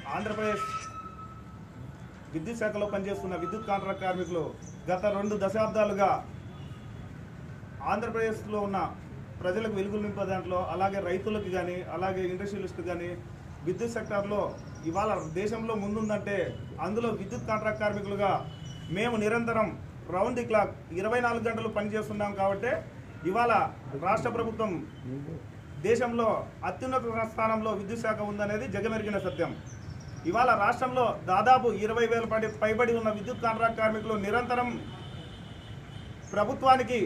ఆంధ్రప్రదేశ్ విద్యుత్ శాఖలో పనిచేస్తున్న విద్యుత్ కాంట్రాక్ట్ కార్మికులు గత రెండు దశాబ్దాలుగా ఆంధ్రప్రదేశ్లో ఉన్న ప్రజలకు వెలుగులు నింపే దాంట్లో అలాగే రైతులకు కానీ అలాగే ఇండస్ట్రియలిస్ట్ కానీ విద్యుత్ సెక్టార్లో ఇవాళ దేశంలో ముందుందంటే అందులో విద్యుత్ కాంట్రాక్ట్ కార్మికులుగా మేము నిరంతరం రౌండ్ ది క్లాక్ ఇరవై నాలుగు గంటలు పనిచేస్తున్నాం కాబట్టి ఇవాళ రాష్ట్ర ప్రభుత్వం దేశంలో అత్యున్నత స్థానంలో విద్యుత్ శాఖ ఉందనేది జగమెరిగిన సత్యం ఇవాళ రాష్ట్రంలో దాదాపు ఇరవై వేల పడి పైబడి ఉన్న విద్యుత్ కాంట్రాక్ట్ కార్మికులు నిరంతరం ప్రభుత్వానికి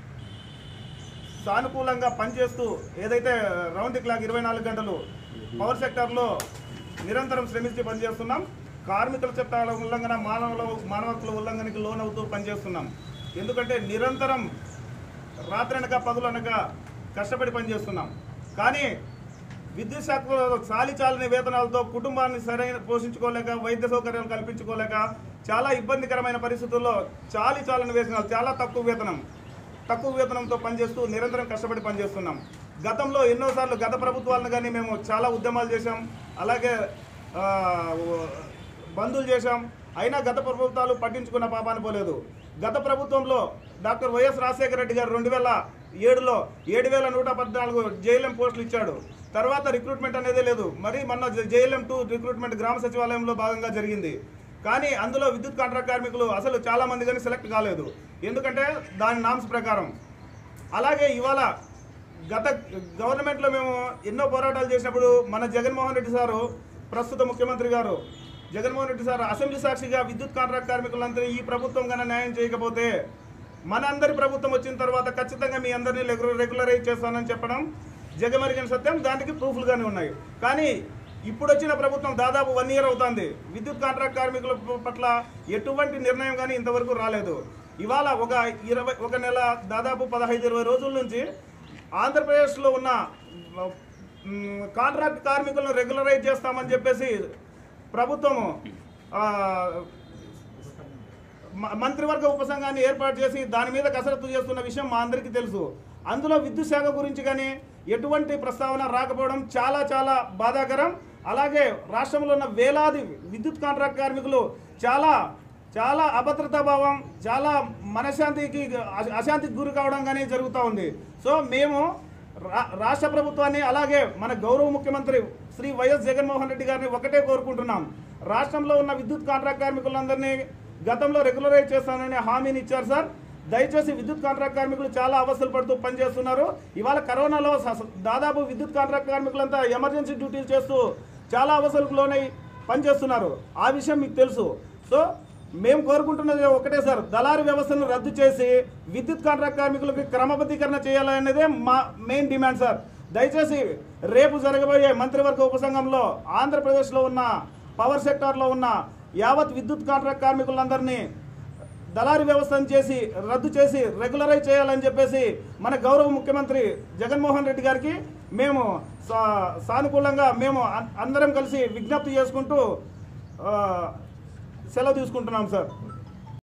సానుకూలంగా పనిచేస్తూ ఏదైతే రౌండ్ ది క్లాక్ ఇరవై నాలుగు గంటలు పవర్ సెక్టార్లో నిరంతరం శ్రమించి పనిచేస్తున్నాం కార్మికుల చట్టాల ఉల్లంఘన మానవుల మానవ హక్కుల ఉల్లంఘనకి లోనవుతూ పనిచేస్తున్నాం ఎందుకంటే నిరంతరం రాత్రనక పగులనక కష్టపడి పనిచేస్తున్నాం కానీ విద్యుత్ శాఖలో చాలి చాలని వేతనాలతో కుటుంబాన్ని సరైన పోషించుకోలేక వైద్య సౌకర్యాలు కల్పించుకోలేక చాలా ఇబ్బందికరమైన పరిస్థితుల్లో చాలి చాలని వేతనాలు చాలా తక్కువ వేతనం తక్కువ వేతనంతో పనిచేస్తూ నిరంతరం కష్టపడి పనిచేస్తున్నాం గతంలో ఎన్నోసార్లు గత ప్రభుత్వాలను కానీ మేము చాలా ఉద్యమాలు చేశాం అలాగే ఆ, బంధులు చేశాం అయినా గత ప్రభుత్వాలు పట్టించుకున్న పాపాన్ని పోలేదు గత ప్రభుత్వంలో డాక్టర్ వైఎస్ రాజశేఖర రెడ్డి గారు రెండు వేల ఏడులో ఏడు వేల నూట పద్నాలుగు జేఎల్ఎం పోస్టులు ఇచ్చాడు తర్వాత రిక్రూట్మెంట్ అనేది లేదు మరి మొన్న జేఎల్ఎం టూ రిక్రూట్మెంట్ గ్రామ సచివాలయంలో భాగంగా జరిగింది కానీ అందులో విద్యుత్ కాంట్రాక్ట్ కార్మికులు అసలు చాలా మంది కానీ సెలెక్ట్ కాలేదు ఎందుకంటే దాని నామ్స్ ప్రకారం అలాగే ఇవాళ గత గవర్నమెంట్లో మేము ఎన్నో పోరాటాలు చేసినప్పుడు మన జగన్మోహన్ రెడ్డి సారు ప్రస్తుత ముఖ్యమంత్రి గారు జగన్మోహన్ రెడ్డి సార్ అసెంబ్లీ సాక్షిగా విద్యుత్ కాంట్రాక్ట్ కార్మికులందరూ ఈ ప్రభుత్వం కన్నా న్యాయం చేయకపోతే మన అందరి ప్రభుత్వం వచ్చిన తర్వాత ఖచ్చితంగా మీ అందరినీ రెగ్యులర్ రెగ్యులరైజ్ చేస్తానని చెప్పడం జగమరిగిన సత్యం దానికి ప్రూఫ్లుగానే ఉన్నాయి కానీ ఇప్పుడు వచ్చిన ప్రభుత్వం దాదాపు వన్ ఇయర్ అవుతుంది విద్యుత్ కాంట్రాక్ట్ కార్మికుల పట్ల ఎటువంటి నిర్ణయం కానీ ఇంతవరకు రాలేదు ఇవాళ ఒక ఇరవై ఒక నెల దాదాపు పదహైదు ఇరవై రోజుల నుంచి ఆంధ్రప్రదేశ్లో ఉన్న మ్, కాంట్రాక్ట్ కార్మికులను రెగ్యులరైజ్ చేస్తామని చెప్పేసి ప్రభుత్వము ఆ, మ- మంత్రివర్గ ఉపసంఘాన్ని ఏర్పాటు చేసి దాని మీద కసరత్తు చేస్తున్న విషయం మా అందరికీ తెలుసు అందులో విద్యుత్ శాఖ గురించి కానీ ఎటువంటి ప్రస్తావన రాకపోవడం చాలా చాలా బాధాకరం అలాగే రాష్ట్రంలో ఉన్న వేలాది విద్యుత్ కాంట్రాక్ట్ కార్మికులు చాలా చాలా అభద్రతా భావం చాలా మనశ్శాంతికి అశ- అశాంతికి గురి కావడం కానీ జరుగుతూ ఉంది సో మేము రా- రాష్ట్ర ప్రభుత్వాన్ని అలాగే మన గౌరవ ముఖ్యమంత్రి శ్రీ వైఎస్ జగన్మోహన్ రెడ్డి గారిని ఒకటే కోరుకుంటున్నాం రాష్ట్రంలో ఉన్న విద్యుత్ కాంట్రాక్ట్ కార్మికులందరినీ గతంలో రెగ్యులరైజ్ చేస్తానని హామీని ఇచ్చారు సార్ దయచేసి విద్యుత్ కాంట్రాక్ట్ కార్మికులు చాలా అవస్థలు పడుతూ పనిచేస్తున్నారు ఇవాళ కరోనాలో స- దాదాపు విద్యుత్ కాంట్రాక్ట్ కార్మికులంతా ఎమర్జెన్సీ డ్యూటీలు చేస్తూ చాలా అవస్థలకు లోనై పనిచేస్తున్నారు ఆ విషయం మీకు తెలుసు సో మేము కోరుకుంటున్నది ఒకటే సార్ దళారీ వ్యవస్థను రద్దు చేసి విద్యుత్ కాంట్రాక్ట్ కార్మికులకు క్రమబద్ధీకరణ చేయాలనేదే మా మెయిన్ డిమాండ్ సార్ దయచేసి రేపు జరగబోయే మంత్రివర్గ ఉపసంఘంలో ఆంధ్రప్రదేశ్లో ఉన్న పవర్ సెక్టార్లో ఉన్న యావత్ విద్యుత్ కాంట్రాక్ట్ కార్మికులందరినీ దళారీ వ్యవస్థను చేసి రద్దు చేసి రెగ్యులరైజ్ చేయాలని చెప్పేసి మన గౌరవ ముఖ్యమంత్రి జగన్మోహన్ రెడ్డి గారికి మేము సా- సానుకూలంగా మేము అం- అందరం కలిసి విజ్ఞప్తి చేసుకుంటూ ఆ, సెలవు తీసుకుంటున్నాం సార్